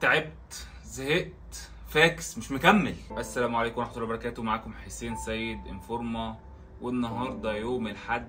تعبت زهقت فاكس مش مكمل السلام عليكم ورحمه الله وبركاته معاكم حسين سيد انفورما والنهارده يوم الاحد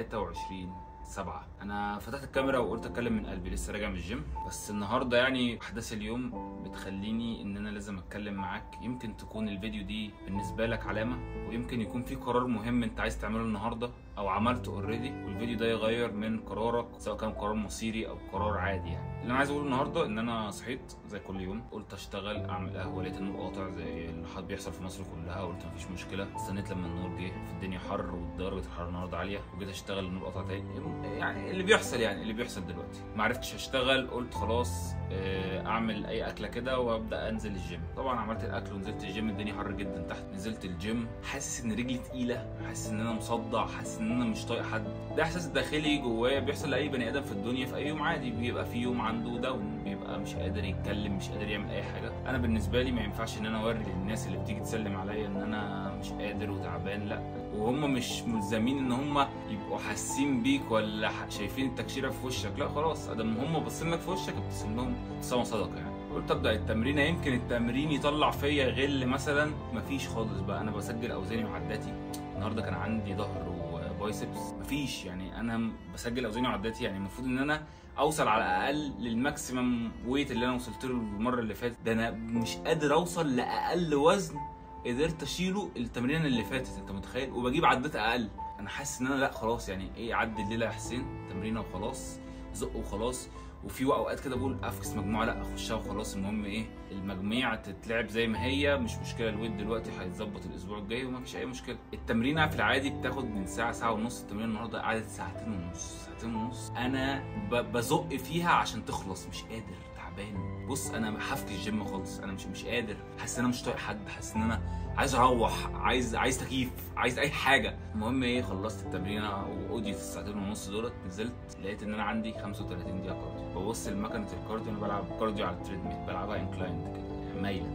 23 سبعة انا فتحت الكاميرا وقلت اتكلم من قلبي لسه راجع من الجيم بس النهارده يعني احداث اليوم بتخليني ان انا لازم اتكلم معاك يمكن تكون الفيديو دي بالنسبه لك علامه ويمكن يكون في قرار مهم انت عايز تعمله النهارده او عملته اوريدي والفيديو ده يغير من قرارك سواء كان قرار مصيري او قرار عادي يعني اللي انا عايز اقوله النهارده ان انا صحيت زي كل يوم قلت اشتغل اعمل قهوه لقيت النور قاطع زي اللي حد بيحصل في مصر كلها قلت مفيش مشكله استنيت لما النور جه في الدنيا حر ودرجه الحراره النهارده عاليه وجيت اشتغل النور قطع تاني يعني اللي بيحصل يعني اللي بيحصل دلوقتي ما عرفتش اشتغل قلت خلاص آه، اعمل اي اكله كده وابدا انزل الجيم طبعا عملت الاكل ونزلت الجيم الدنيا حر جدا تحت نزلت الجيم حاسس ان رجلي تقيله حاسس ان انا مصدع حاسس ان انا مش طايق حد ده احساس داخلي جوايا بيحصل لاي بني ادم في الدنيا في اي يوم عادي بيبقى في يوم عنده داون بيبقى مش قادر يتكلم مش قادر يعمل اي حاجه انا بالنسبه لي ما ينفعش ان انا اوري للناس اللي بتيجي تسلم عليا ان انا مش قادر وتعبان لا وهم مش ملزمين ان هم يبقوا حاسين بيك ولا ح- شايفين التكشيره في وشك لا خلاص ادام هم باصين لك في وشك ابتسم لهم ابتسامه صدقه يعني قلت ابدا التمرين يمكن التمرين يطلع فيا غل مثلا مفيش خالص بقى انا بسجل اوزاني وعداتي النهارده كان عندي ظهر وبايسبس مفيش يعني انا بسجل اوزاني وعداتي يعني المفروض ان انا اوصل على الاقل للماكسيمم ويت اللي انا وصلت له المره اللي فاتت ده انا مش قادر اوصل لاقل وزن قدرت اشيله التمرين اللي فاتت انت متخيل وبجيب عدات اقل انا حاسس ان انا لا خلاص يعني ايه عدي الليله يا حسين تمرينه وخلاص زق وخلاص وفي اوقات كده بقول افكس مجموعه لا اخشها وخلاص المهم ايه المجميع تتلعب زي ما هي مش مشكله الويت دلوقتي هيتظبط الاسبوع الجاي وما فيش اي مشكله التمرينه في العادي بتاخد من ساعه ساعه ونص التمرين النهارده قعدت ساعتين ونص ساعتين ونص انا ب- بزق فيها عشان تخلص مش قادر تعبان بص انا حافك الجيم خالص انا مش مش قادر حاسس ان انا مش طايق حد حاسس ان انا عايز اروح عايز عايز تكييف عايز اي حاجه المهم ايه خلصت التمرين واودي في الساعتين ونص دولت نزلت لقيت ان انا عندي 35 دقيقه كارديو ببص لمكنه الكارديو انا بلعب كارديو على التريدميل بلعبها انكلايند كده يعني مايله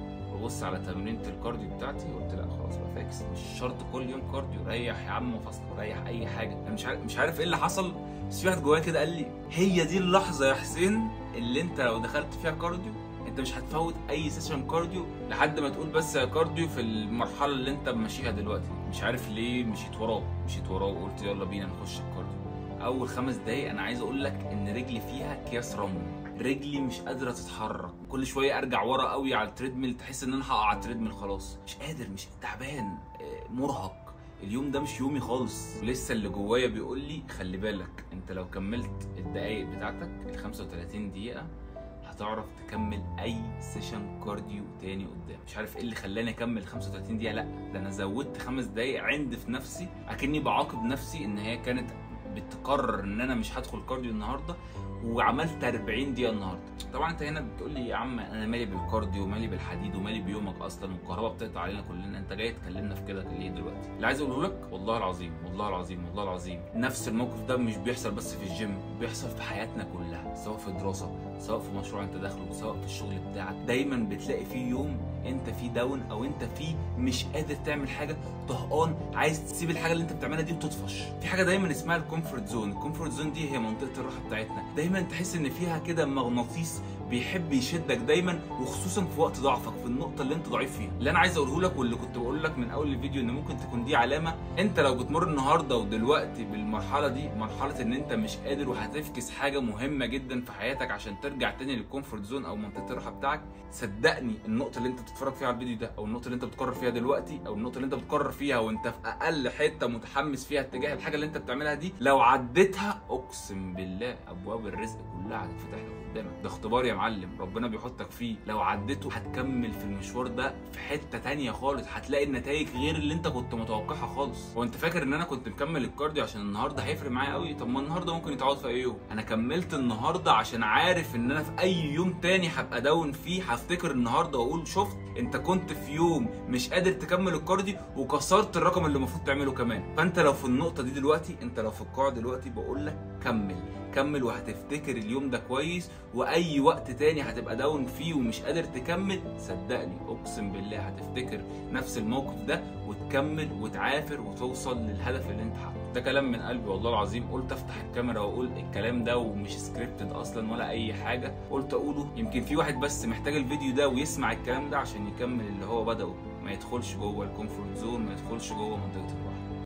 ببص على تمرينة الكارديو بتاعتي قلت لا خلاص بقى فاكس مش شرط كل يوم كارديو ريح يا عم فصل ريح اي حاجه انا مش عارف مش عارف ايه اللي حصل بس في واحد جوايا كده قال لي هي دي اللحظه يا حسين اللي انت لو دخلت فيها كارديو انت مش هتفوت اي سيشن كارديو لحد ما تقول بس يا كارديو في المرحله اللي انت ماشيها دلوقتي مش عارف ليه مشيت وراه مشيت وراه وقلت يلا بينا نخش الكارديو اول خمس دقايق انا عايز اقول لك ان رجلي فيها اكياس رمل رجلي مش قادره تتحرك كل شويه ارجع ورا قوي على التريدميل تحس ان انا هقع على التريدميل خلاص مش قادر مش تعبان آه، مرهق اليوم ده مش يومي خالص لسه اللي جوايا بيقول لي خلي بالك انت لو كملت الدقايق بتاعتك ال 35 دقيقه هتعرف تكمل اي سيشن كارديو تاني قدام مش عارف ايه اللي خلاني اكمل 35 دقيقه لا ده انا زودت خمس دقايق عند في نفسي اكني بعاقب نفسي ان هي كانت بتقرر ان انا مش هدخل كارديو النهارده وعملت 40 دقيقه النهارده طبعا انت هنا بتقول لي يا عم انا مالي بالكارديو ومالي بالحديد ومالي بيومك اصلا والكهرباء بتقطع علينا كلنا انت جاي تكلمنا في كده ليه دلوقتي اللي عايز اقوله لك والله العظيم والله العظيم والله العظيم نفس الموقف ده مش بيحصل بس في الجيم بيحصل في حياتنا كلها سواء في الدراسه سواء في مشروع انت داخله سواء في الشغل بتاعك دايما بتلاقي فيه يوم انت فيه داون او انت فيه مش قادر تعمل حاجه طهقان عايز تسيب الحاجه اللي انت بتعملها دي وتطفش في حاجه دايما اسمها الكومفورت زون الكومفورت زون دي هي منطقه الراحه بتاعتنا دايما تحس ان فيها كده مغناطيس بيحب يشدك دايما وخصوصا في وقت ضعفك في النقطه اللي انت ضعيف فيها اللي انا عايز اقوله لك واللي كنت بقول لك من اول الفيديو ان ممكن تكون دي علامه انت لو بتمر النهارده ودلوقتي بالمرحله دي مرحله ان انت مش قادر وهتفكس حاجه مهمه جدا في حياتك عشان ترجع تاني للكومفورت زون او منطقه الراحه بتاعك صدقني النقطه اللي انت بتتفرج فيها على الفيديو ده او النقطه اللي انت بتقرر فيها دلوقتي او النقطه اللي انت بتقرر فيها وانت في اقل حته متحمس فيها اتجاه الحاجه اللي انت بتعملها دي لو عديتها اقسم بالله ابواب الرزق كلها هتتفتح لك قدامك ده اختبار يا معلم ربنا بيحطك فيه لو عديته هتكمل في المشوار ده في حته تانية خالص هتلاقي النتائج غير اللي انت كنت متوقعها خالص هو انت فاكر ان انا كنت مكمل الكارديو عشان النهارده هيفرق معايا قوي طب ما النهارده ممكن يتعوض في اي يوم انا كملت النهارده عشان عارف ان انا في اي يوم تاني هبقى داون فيه هفتكر النهارده واقول شفت انت كنت في يوم مش قادر تكمل الكارديو وكسرت الرقم اللي المفروض تعمله كمان فانت لو في النقطه دي دلوقتي انت لو في القاع دلوقتي بقول لك كمل كمل وهتفتكر اليوم ده كويس واي وقت تاني هتبقى داون فيه ومش قادر تكمل صدقني اقسم بالله هتفتكر نفس الموقف ده وتكمل وتعافر وتوصل للهدف اللي انت حاطه ده كلام من قلبي والله العظيم قلت افتح الكاميرا واقول الكلام ده ومش سكريبتد اصلا ولا اي حاجه قلت اقوله يمكن في واحد بس محتاج الفيديو ده ويسمع الكلام ده عشان يكمل اللي هو بدأه ما يدخلش جوه الكومفورت زون ما يدخلش جوه منطقه الراحه